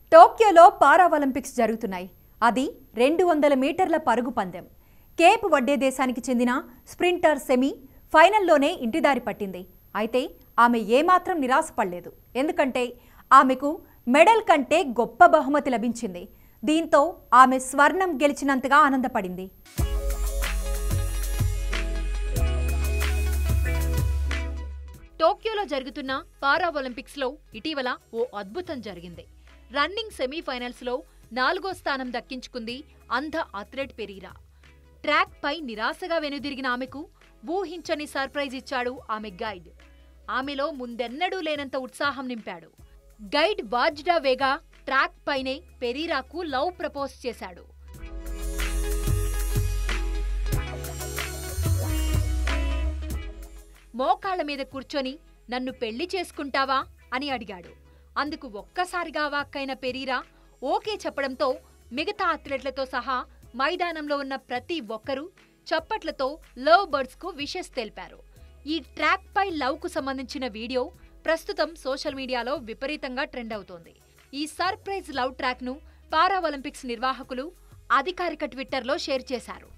టోక్యోలో పారా Olympics జరుగుతున్నాయి అది రెండు వందల మీటర్ల పరుగు పందెం కేప్ వడ్డే దేశానికి చెందిన స్ప్రింటర్ సెమీ ఫైనల్లోనే ఇంటిదారి పట్టింది అయితే ఆమె ఏమాత్రం నిరాశపడలేదు ఎందుకంటే ఆమెకు మెడల్ కంటే గొప్ప బహుమతి లభించింది దీంతో ఆమె స్వర్ణం గెలిచినంతగా ఆనందపడింది టోక్యోలో జరుగుతున్న పారా ఒలింపిక్స్ లో ఇటీవల ఓ అద్భుతం జరిగింది రన్నింగ్ సెమీఫైనల్స్ లో నాలుగో స్థానం దక్కించుకుంది అంధ అథ్లెట్ పెరీరా ట్రాక్ పై నిరాశగా వెనుదిరిగిన ఆమెకు ఊహించని సర్ప్రైజ్ ఇచ్చాడు ఆమె గైడ్ ఆమెలో ముందెన్నడూ లేనంత ఉత్సాహం నింపాడు గైడ్ వాజ్డా వేగా ట్రాక్ పైనే పెరీరాకు లవ్ ప్రపోజ్ చేశాడు మోకాళ్ల మీద కూర్చొని నన్ను పెళ్లి చేసుకుంటావా అని అడిగాడు అందుకు ఒక్కసారిగా వాక్కైన పెరీరా ఓకే చెప్పడంతో మిగతా అథ్లెట్లతో సహా మైదానంలో ఉన్న ప్రతి ఒక్కరూ చప్పట్లతో లవ్ బర్డ్స్ కు విషెస్ తెలిపారు ఈ ట్రాక్ పై లవ్ కు సంబంధించిన వీడియో ప్రస్తుతం సోషల్ మీడియాలో విపరీతంగా ట్రెండ్ అవుతోంది ఈ సర్ప్రైజ్ లవ్ ట్రాక్ ను పారా ఒలింపిక్స్ నిర్వాహకులు అధికారిక ట్విట్టర్లో షేర్ చేశారు